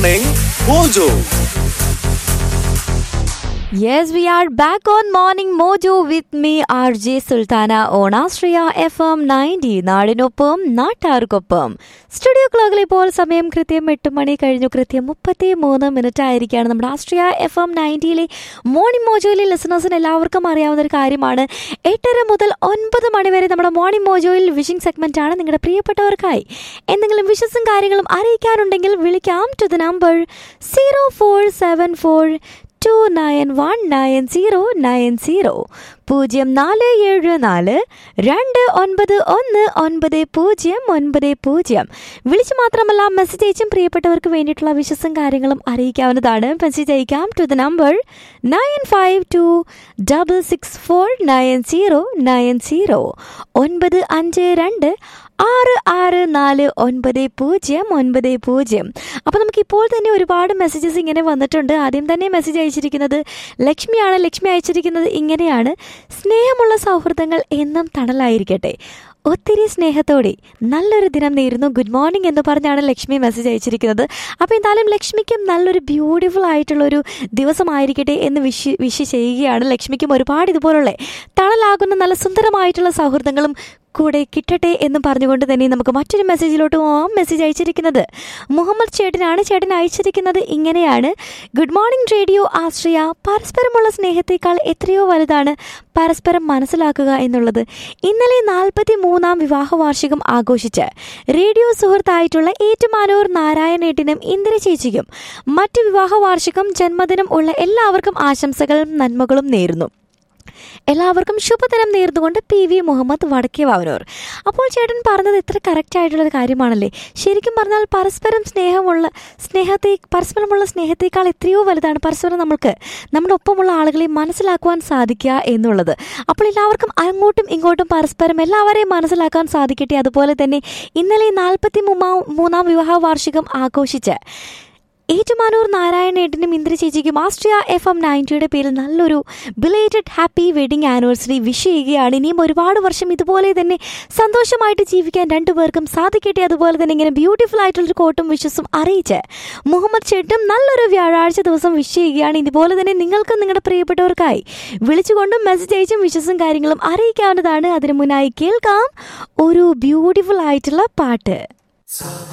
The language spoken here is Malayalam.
Morning Mojo. Yes, we are back on Morning Mojo with me, RJ Sultana on Astria FM 90 നാടിനൊപ്പം നാട്ടാർക്കൊപ്പം സ്റ്റുഡിയോ ക്ലോക്കിൽ ഇപ്പോൾ സമയം കൃത്യം എട്ട് മണി കഴിഞ്ഞു കൃത്യം മുപ്പത്തി മൂന്ന് മിനിറ്റ് ആയിരിക്കുകയാണ് നമ്മുടെ ആസ്ട്രിയ എഫ് എം നയൻറ്റിയിലെ മോർണിംഗ് മോജോയിലെ ലിസണേഴ്സിന് എല്ലാവർക്കും അറിയാവുന്ന ഒരു കാര്യമാണ് എട്ടര മുതൽ ഒൻപത് മണി വരെ നമ്മുടെ മോർണിംഗ് മോജോയിൽ വിഷിംഗ് സെഗ്മെന്റ് ആണ് നിങ്ങളുടെ പ്രിയപ്പെട്ടവർക്കായി എന്തെങ്കിലും വിഷസും കാര്യങ്ങളും അറിയിക്കാനുണ്ടെങ്കിൽ വിളിക്കാം to the number zero four seven four two nine one nine zero nine zero പൂജ്യം നാല് ഏഴ് നാല് രണ്ട് ഒൻപത് ഒന്ന് ഒൻപത് പൂജ്യം ഒൻപത് പൂജ്യം വിളിച്ചു മാത്രമല്ല മെസ്സേജ് അയച്ചും പ്രിയപ്പെട്ടവർക്ക് വേണ്ടിയിട്ടുള്ള വിശ്വസം കാര്യങ്ങളും അറിയിക്കാവുന്നതാണ് മെസ്സേജ് അയക്കാം to the number nine five two double six four nine zero nine zero ഒൻപത് അഞ്ച് രണ്ട് ആറ് ആറ് നാല് ഒൻപത് പൂജ്യം ഒൻപത് പൂജ്യം അപ്പോൾ നമുക്ക് ഇപ്പോൾ തന്നെ ഒരുപാട് മെസ്സേജസ് ഇങ്ങനെ വന്നിട്ടുണ്ട് ആദ്യം തന്നെ മെസ്സേജ് അയച്ചിരിക്കുന്നത് ലക്ഷ്മിയാണ് ലക്ഷ്മി അയച്ചിരിക്കുന്നത് ഇങ്ങനെയാണ് സ്നേഹമുള്ള സൗഹൃദങ്ങൾ എന്നും തണലായിരിക്കട്ടെ ഒത്തിരി സ്നേഹത്തോടെ നല്ലൊരു ദിനം നേരുന്നു ഗുഡ് മോർണിംഗ് എന്ന് പറഞ്ഞാണ് ലക്ഷ്മി മെസ്സേജ് അയച്ചിരിക്കുന്നത് അപ്പോൾ എന്തായാലും ലക്ഷ്മിക്കും നല്ലൊരു ബ്യൂട്ടിഫുൾ ആയിട്ടുള്ളൊരു ദിവസമായിരിക്കട്ടെ എന്ന് വിഷ് വിഷ് ചെയ്യുകയാണ് ലക്ഷ്മിക്കും ഒരുപാട് ഇതുപോലുള്ള തണലാകുന്ന നല്ല സുന്ദരമായിട്ടുള്ള സൗഹൃദങ്ങളും കൂടെ കിട്ടട്ടെ എന്ന് പറഞ്ഞുകൊണ്ട് തന്നെ നമുക്ക് മറ്റൊരു മെസ്സേജിലോട്ട് പോവാം മെസ്സേജ് അയച്ചിരിക്കുന്നത് മുഹമ്മദ് ചേട്ടനാണ് ചേട്ടൻ അയച്ചിരിക്കുന്നത് ഇങ്ങനെയാണ് ഗുഡ് മോർണിംഗ് റേഡിയോ ആശ്രയ പരസ്പരമുള്ള സ്നേഹത്തേക്കാൾ എത്രയോ വലുതാണ് പരസ്പരം മനസ്സിലാക്കുക എന്നുള്ളത് ഇന്നലെ നാൽപ്പത്തി മൂന്നാം വിവാഹ വാർഷികം ആഘോഷിച്ച് റേഡിയോ സുഹൃത്തായിട്ടുള്ള ഏറ്റുമാനൂർ നാരായണേട്ടിനും ഇന്ദിര ചേച്ചിക്കും മറ്റു വിവാഹ വാർഷികം ജന്മദിനം ഉള്ള എല്ലാവർക്കും ആശംസകളും നന്മകളും നേരുന്നു എല്ലാവർക്കും ശുഭദിനം നേർന്നുകൊണ്ട് പി വി മുഹമ്മദ് വടക്കേ വാവനൂർ അപ്പോൾ ചേട്ടൻ പറഞ്ഞത് എത്ര കറക്റ്റ് ആയിട്ടുള്ളൊരു കാര്യമാണല്ലേ ശരിക്കും പറഞ്ഞാൽ പരസ്പരം സ്നേഹമുള്ള സ്നേഹത്തെ പരസ്പരമുള്ള സ്നേഹത്തേക്കാൾ എത്രയോ വലുതാണ് പരസ്പരം നമുക്ക് നമ്മുടെ ഒപ്പമുള്ള ആളുകളെ മനസ്സിലാക്കുവാൻ സാധിക്കുക എന്നുള്ളത് അപ്പോൾ എല്ലാവർക്കും അങ്ങോട്ടും ഇങ്ങോട്ടും പരസ്പരം എല്ലാവരെയും മനസ്സിലാക്കാൻ സാധിക്കട്ടെ അതുപോലെ തന്നെ ഇന്നലെ നാൽപ്പത്തി മൂന്നാം വിവാഹ വാർഷികം ആഘോഷിച്ച് ഏറ്റുമാനൂർ നാരായണേട്ടനും ഇന്ദ്ര ചേച്ചിക്കും ആസ്ട്രിയ എഫ് എം നയൻറ്റിയുടെ പേരിൽ നല്ലൊരു belated happy wedding anniversary wish ചെയ്യുകയാണ് ഇനിയും ഒരുപാട് വർഷം ഇതുപോലെ തന്നെ സന്തോഷമായിട്ട് ജീവിക്കാൻ രണ്ടുപേർക്കും സാധിക്കട്ടെ അതുപോലെ തന്നെ ഇങ്ങനെ ബ്യൂട്ടിഫുൾ ആയിട്ടുള്ളൊരു കോട്ടും വിഷസും അറിയിച്ച് മുഹമ്മദ് ചേട്ടും നല്ലൊരു വ്യാഴാഴ്ച ദിവസം വിഷ് ചെയ്യുകയാണ് ഇതുപോലെ തന്നെ നിങ്ങൾക്കും നിങ്ങളുടെ പ്രിയപ്പെട്ടവർക്കായി വിളിച്ചുകൊണ്ടും മെസ്സേജ് അയച്ചും വിഷസും കാര്യങ്ങളും അറിയിക്കാവുന്നതാണ് അതിനു മുന്നായി കേൾക്കാം ഒരു ബ്യൂട്ടിഫുൾ ആയിട്ടുള്ള പാട്ട്